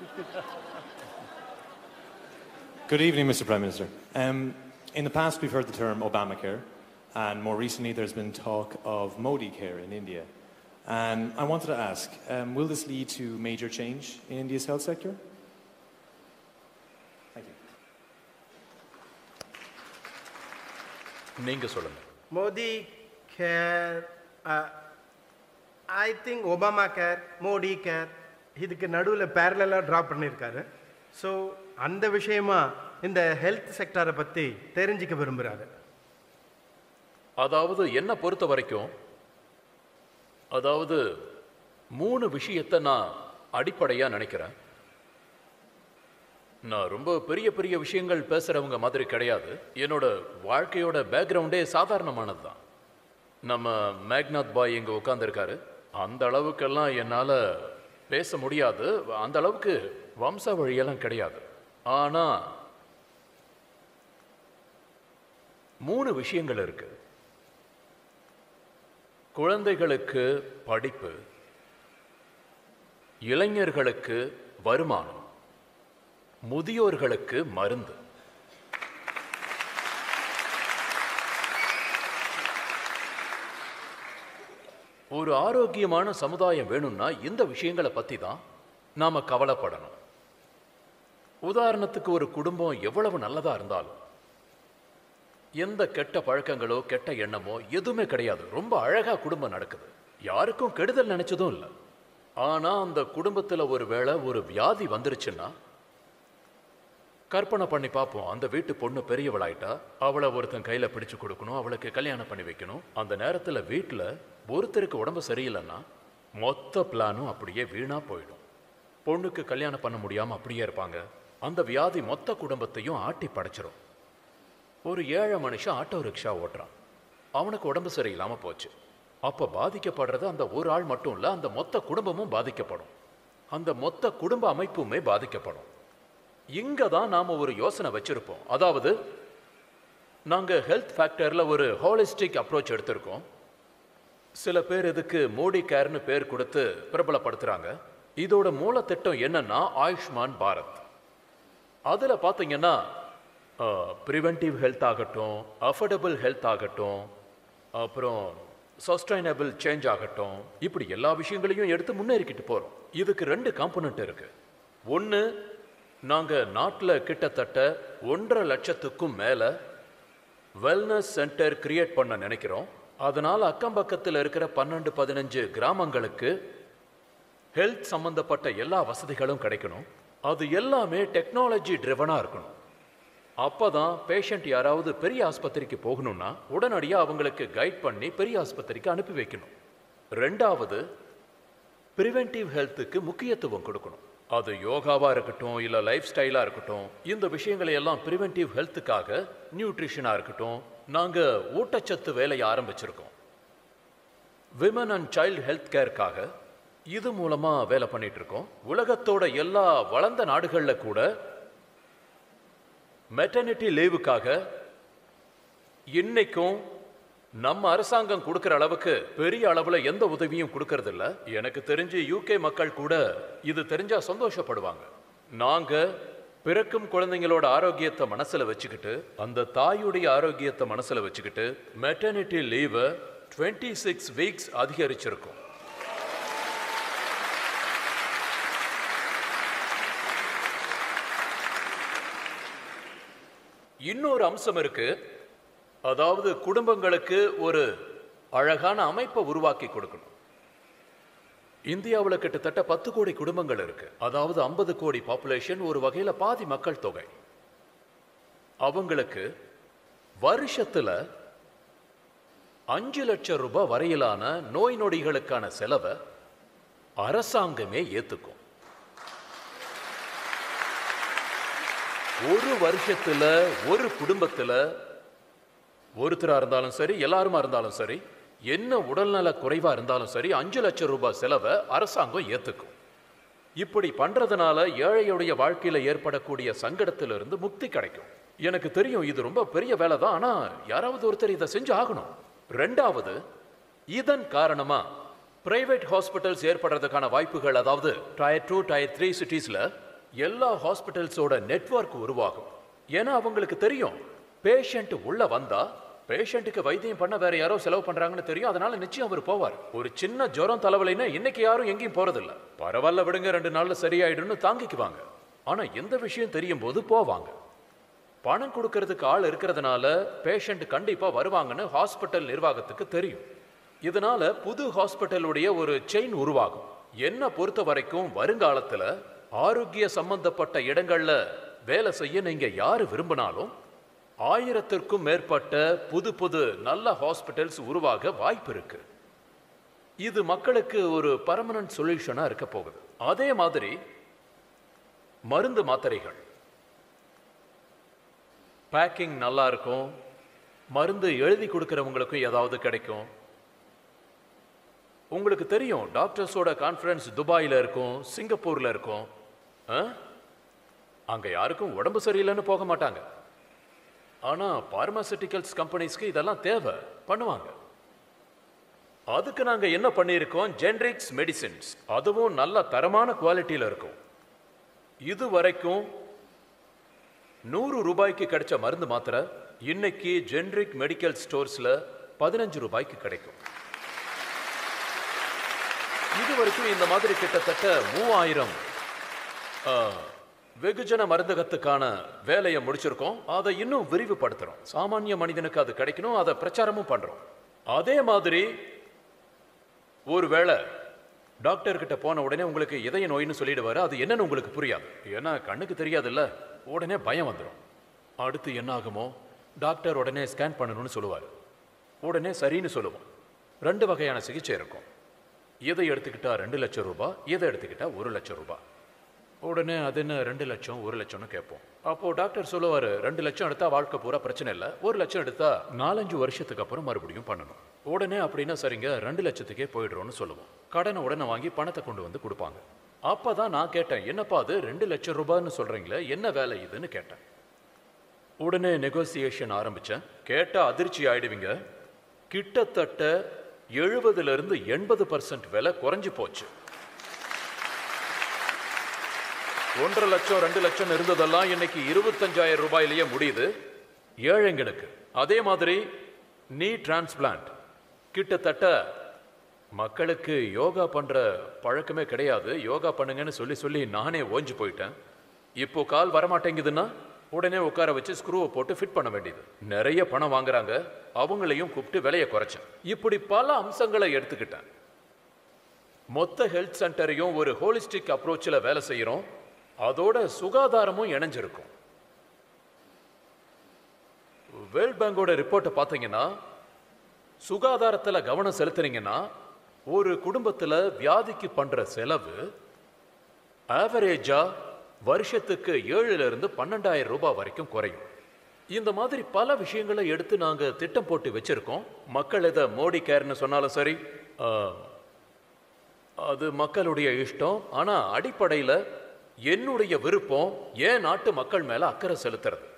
Good evening, Mr. Prime Minister. Um, in the past, we've heard the term Obamacare, and more recently, there's been talk of Modi Care in India. And I wanted to ask um, will this lead to major change in India's health sector? Thank you. நீங்க சொல்லுங்க Modi care I think Obama care Modi care இதுக்கு நடுவில் பேரலாக draw பண்ணியிருக்காரு so அந்த விஷயமா இந்த health செக்டாரை பற்றி தெரிஞ்சுக்க விரும்புகிறாரு அதாவது என்ன பொறுத்த வரைக்கும் அதாவது மூணு விஷயத்தை நான் அடிப்படையா நினைக்கிறேன் நான் ரொம்ப பெரிய பெரிய விஷயங்கள் பேசுறவங்க மாதிரி கிடையாது என்னோட வாழ்க்கையோட பேக்ரவுண்டே சாதாரணமானது தான் நம்ம மேக்நாத் பாய் இங்க உட்காந்துருக்காரு அந்த அளவுக்கெல்லாம் என்னால் பேச முடியாது அந்த அளவுக்கு வம்சாவழியெல்லாம் கிடையாது ஆனா மூணு விஷயங்கள் இருக்கு குழந்தைகளுக்கு படிப்பு இளைஞர்களுக்கு வருமானம் முதியோர்களுக்கு மருந்து ஒரு ஆரோக்கியமான சமுதாயம் வேணும்னா இந்த விஷயங்களை பத்தி தான் நாம கவலைப்படணும் உதாரணத்துக்கு ஒரு குடும்பம் எவ்வளவு நல்லதா இருந்தாலும் எந்த கெட்ட பழக்கங்களோ கெட்ட எண்ணமோ எதுவுமே கிடையாது ரொம்ப அழகா குடும்பம் நடக்குது யாருக்கும் கெடுதல் நினைச்சதும் இல்லை ஆனா அந்த குடும்பத்துல ஒரு வேளை ஒரு வியாதி வந்துருச்சுன்னா கற்பனை பண்ணி பார்ப்போம் அந்த வீட்டு பொண்ணு பெரியவளாயிட்டா அவளை ஒருத்தன் கையில பிடிச்சு கொடுக்கணும் அவளுக்கு கல்யாணம் பண்ணி வைக்கணும் அந்த நேரத்துல வீட்டுல ஒருத்தருக்கு உடம்பு சரியில்லைன்னா மொத்த பிளானும் அப்படியே வீணா போயிடும் பொண்ணுக்கு கல்யாணம் பண்ண முடியாம அப்படியே இருப்பாங்க அந்த வியாதி மொத்த குடும்பத்தையும் ஆட்டி படைச்சிரும் ஒரு ஏழை மனுஷன் ஆட்டோ ரிக்ஷா ஓட்டுறான் அவனுக்கு உடம்பு சரியில்லாம போச்சு அப்ப பாதிக்கப்படுறது அந்த ஒரு ஆள் மட்டும் இல்ல அந்த மொத்த குடும்பமும் பாதிக்கப்படும் அந்த மொத்த குடும்ப அமைப்புமே பாதிக்கப்படும் இங்க தான் நாம ஒரு யோசனை வச்சிருப்போம் அதாவது நாங்க ஹெல்த் ஃபேக்டர்ல ஒரு ஹோலிஸ்டிக் அப்ரோச் எடுத்திருக்கோம் சில பேர் இதுக்கு மோடி கேர்னு பேர் கொடுத்து பிரபலப்படுத்துறாங்க இதோட மூல திட்டம் என்னன்னா ஆயுஷ்மான் பாரத் அதுல பாத்தீங்கன்னா ப்ரிவென்டிவ் ஹெல்த் ஆகட்டும் அஃபோர்டபுள் ஹெல்த் ஆகட்டும் அப்புறம் சஸ்டைனபிள் சேஞ்ச் ஆகட்டும் இப்படி எல்லா விஷயங்களையும் எடுத்து முன்னேறிக்கிட்டு போறோம் இதுக்கு ரெண்டு காம்பனண்ட் இருக்கு ஒன்று நாங்க நாட்டில் கிட்டத்தட்ட ஒன்றரை லட்சத்துக்கும் மேல வெல்னஸ் சென்டர் கிரியேட் பண்ண நினைக்கிறோம் அதனால அக்கம் பக்கத்தில் இருக்கிற பன்னெண்டு பதினஞ்சு கிராமங்களுக்கு ஹெல்த் சம்பந்தப்பட்ட எல்லா வசதிகளும் கிடைக்கணும் அது எல்லாமே டெக்னாலஜி ட்ரிவனா இருக்கணும் அப்பதான் பேஷண்ட் யாராவது பெரிய ஆஸ்பத்திரிக்கு போகணும்னா உடனடியா அவங்களுக்கு கைட் பண்ணி பெரிய ஆஸ்பத்திரிக்கு அனுப்பி வைக்கணும் ரெண்டாவது ப்ரிவென்டிவ் ஹெல்த்துக்கு முக்கியத்துவம் கொடுக்கணும் அது யோகாவா இருக்கட்டும் இல்ல லைஃப் ஸ்டைலா இருக்கட்டும் இந்த விஷயங்களை எல்லாம் ப்ரிவென்டிவ் ஹெல்த்துக்காக நியூட்ரிஷனா இருக்கட்டும் நாங்க ஊட்டச்சத்து வேலையை ஆரம்பிச்சிருக்கோம் விமன் அண்ட் சைல்டு ஹெல்த் கேருக்காக இது மூலமா வேலை பண்ணிட்டு இருக்கோம் உலகத்தோட எல்லா வளர்ந்த நாடுகள்ல கூட மெட்டர்னிட்டி லீவுக்காக இன்னைக்கும் நம்ம அரசாங்கம் கொடுக்கிற அளவுக்கு பெரிய அளவுல எந்த உதவியும் கொடுக்கறது இல்ல எனக்கு தெரிஞ்சு யூகே மக்கள் கூட இது தெரிஞ்சா சந்தோஷப்படுவாங்க நாங்க பிறக்கும் குழந்தைங்களோட ஆரோக்கியத்தை மனசுல வச்சுக்கிட்டு அந்த தாயுடைய ஆரோக்கியத்தை மனசுல வச்சுக்கிட்டு மெட்டர்னிட்டி லீவை டுவெண்ட்டி சிக்ஸ் வீக்ஸ் அதிகரிச்சிருக்கோம் இன்னொரு அம்சம் இருக்கு அதாவது குடும்பங்களுக்கு ஒரு அழகான அமைப்பை உருவாக்கி கொடுக்கணும் இந்தியாவில் கிட்டத்தட்ட பத்து கோடி குடும்பங்கள் இருக்கு அதாவது ஐம்பது கோடி பாப்புலேஷன் ஒரு வகையில பாதி மக்கள் தொகை அவங்களுக்கு வருஷத்துல அஞ்சு லட்சம் ரூபாய் வரையிலான நோய் நொடிகளுக்கான செலவை அரசாங்கமே ஏத்துக்கும் ஒரு வருஷத்துல ஒரு குடும்பத்துல ஒருத்தரா இருந்தாலும் சரி எல்லாருமா இருந்தாலும் சரி என்ன உடல்நல குறைவா இருந்தாலும் சரி அஞ்சு லட்சம் ரூபாய் செலவை அரசாங்கம் ஏத்துக்கும் இப்படி பண்றதுனால ஏழையுடைய வாழ்க்கையில ஏற்படக்கூடிய சங்கடத்திலிருந்து முக்தி கிடைக்கும் எனக்கு தெரியும் இது ரொம்ப பெரிய வேலை தான் ஆனா யாராவது ஒருத்தர் இதை செஞ்சு ஆகணும் ரெண்டாவது இதன் காரணமா பிரைவேட் ஹாஸ்பிட்டல்ஸ் ஏற்படுறதுக்கான வாய்ப்புகள் அதாவது டயர் டூ டயர் த்ரீ சிட்டிஸ்ல எல்லா ஹாஸ்பிட்டல்ஸோட நெட்வொர்க் உருவாகும் ஏன்னா அவங்களுக்கு தெரியும் பேஷண்ட் உள்ள வந்தா பேஷண்ட்டுக்கு வைத்தியம் பண்ண வேற யாரோ செலவு பண்றாங்கன்னு தெரியும் அதனால நிச்சயம் அவர் போவார் ஒரு சின்ன ஜுரம் தலைவலின்னா இன்னைக்கு யாரும் எங்கேயும் போறதில்ல பரவாயில்ல விடுங்க ரெண்டு நாள்ல சரியாயிடும்னு தாங்கிக்குவாங்க ஆனா எந்த விஷயம் தெரியும் போது போவாங்க பணம் கொடுக்கறதுக்கு ஆள் இருக்கிறதுனால பேஷண்ட் கண்டிப்பா வருவாங்கன்னு ஹாஸ்பிட்டல் நிர்வாகத்துக்கு தெரியும் இதனால புது ஹாஸ்பிட்டலுடைய ஒரு செயின் உருவாகும் என்ன பொறுத்த வரைக்கும் வருங்காலத்துல ஆரோக்கிய சம்பந்தப்பட்ட இடங்கள்ல வேலை செய்ய நீங்க யாரு விரும்பினாலும் ஆயிரத்திற்கும் மேற்பட்ட புது புது நல்ல ஹாஸ்பிட்டல்ஸ் உருவாக வாய்ப்பு இருக்கு இது மக்களுக்கு ஒரு பர்மனன்ட் சொல்யூஷனா இருக்க போகுது அதே மாதிரி மருந்து மாத்திரைகள் பேக்கிங் நல்லா இருக்கும் மருந்து எழுதி கொடுக்கறவங்களுக்கும் ஏதாவது கிடைக்கும் உங்களுக்கு தெரியும் டாக்டர்ஸோட கான்ஃபரன்ஸ் துபாயில இருக்கும் சிங்கப்பூர்ல இருக்கும் ஆ? அங்க யாருக்கும் உடம்பு சரியில்லைன்னு போக மாட்டாங்க ஆனா பார்மாசிட்டிகல்ஸ் கம்பெனிஸ்க்கு இதெல்லாம் தேவை பண்ணுவாங்க அதுக்கு நாங்க என்ன பண்ணியிருக்கோம் ஜென்ரிக்ஸ் மெடிசின்ஸ் அதுவும் நல்ல தரமான குவாலிட்டியில இருக்கும் இது வரைக்கும் நூறு ரூபாய்க்கு கிடைச்ச மருந்து மாத்திரை இன்னைக்கு ஜென்ரிக் மெடிக்கல் ஸ்டோர்ஸ்ல பதினஞ்சு ரூபாய்க்கு கிடைக்கும் இது வரைக்கும் இந்த மாதிரி கிட்டத்தட்ட மூவாயிரம் ஆ, வெகுஜன மருந்தகத்துக்கான வேலையை முடிச்சிருக்கோம் அதை இன்னும் விரிவுபடுத்துறோம் சாமானிய மனிதனுக்கு அது கிடைக்கணும் அதை பிரச்சாரமும் பண்றோம் அதே மாதிரி ஒருவேளை டாக்டர் கிட்ட போன உடனே உங்களுக்கு இதய நோயின்னு சொல்லிடுவாரு அது என்னன்னு உங்களுக்கு புரியாது ஏன்னா கண்ணுக்கு தெரியாதுல்ல உடனே பயம் வந்துடும் அடுத்து என்ன ஆகுமோ டாக்டர் உடனே ஸ்கேன் பண்ணணும்னு சொல்லுவார் உடனே சரின்னு சொல்லுவோம் ரெண்டு வகையான சிகிச்சை இருக்கும் இதை எடுத்துக்கிட்டா ரெண்டு லட்சம் ரூபாய் இதை எடுத்துக்கிட்டா ஒரு லட்சம் ரூபாய் உடனே அது என்ன ரெண்டு லட்சம் ஒரு லட்சம்னு கேட்போம் அப்போ டாக்டர் சொல்லுவாரு ரெண்டு லட்சம் எடுத்தா வாழ்க்கை பூரா பிரச்சனை இல்லை ஒரு லட்சம் எடுத்தா நாலஞ்சு வருஷத்துக்கு அப்புறம் மறுபடியும் பண்ணணும் உடனே அப்படின்னா சரிங்க ரெண்டு லட்சத்துக்கே போயிடுறோம்னு சொல்லுவோம் கடனை உடனே வாங்கி பணத்தை கொண்டு வந்து கொடுப்பாங்க அப்பதான் நான் கேட்டேன் என்னப்பா அது ரெண்டு லட்சம் ரூபாய்னு சொல்றீங்களே என்ன வேலை இதுன்னு கேட்டேன் உடனே நெகோசியேஷன் ஆரம்பிச்சேன் கேட்டா அதிர்ச்சி ஆயிடுவீங்க கிட்டத்தட்ட எழுபதுல இருந்து எண்பது பர்சன்ட் விலை குறைஞ்சு போச்சு ஒன்றரை லட்சம் ரெண்டு லட்சம் இருந்ததெல்லாம் இன்னைக்கு இருபத்தஞ்சாயிரம் ரூபாயிலேயே முடியுது ஏழைங்களுக்கு அதே மாதிரி நீ டிரான்ஸ்பிளான்ட் கிட்டத்தட்ட மக்களுக்கு யோகா பண்ற பழக்கமே கிடையாது யோகா பண்ணுங்கன்னு சொல்லி சொல்லி நானே ஓஞ்சு போயிட்டேன் இப்போ கால் வரமாட்டேங்குதுன்னா உடனே உட்கார வச்சு ஸ்க்ரூவை போட்டு ஃபிட் பண்ண வேண்டியது நிறைய பணம் வாங்குறாங்க அவங்களையும் கூப்பிட்டு விலையை குறைச்சேன் இப்படி பல அம்சங்களை எடுத்துக்கிட்டேன் மொத்த ஹெல்த் சென்டரையும் ஒரு ஹோலிஸ்டிக் அப்ரோச்சில் வேலை செய்கிறோம் அதோட சுகாதாரமும் இணைஞ்சிருக்கும் வேர்ல்ட் பேங்கோட ரிப்போர்ட்டை பார்த்தீங்கன்னா சுகாதாரத்தில் கவனம் செலுத்துனீங்கன்னா ஒரு குடும்பத்தில் வியாதிக்கு பண்ற செலவு ஆவரேஜா வருஷத்துக்கு ஏழுல இருந்து பன்னெண்டாயிரம் ரூபாய் வரைக்கும் குறையும் இந்த மாதிரி பல விஷயங்களை எடுத்து நாங்க திட்டம் போட்டு வச்சிருக்கோம் மக்கள் இதை மோடி கேர்னு சொன்னாலும் சரி ஆ, அது மக்களுடைய இஷ்டம் ஆனா அடிப்படையில் என்னுடைய விருப்பம் ஏன் நாட்டு மக்கள் மேல அக்கறை செலுத்துறது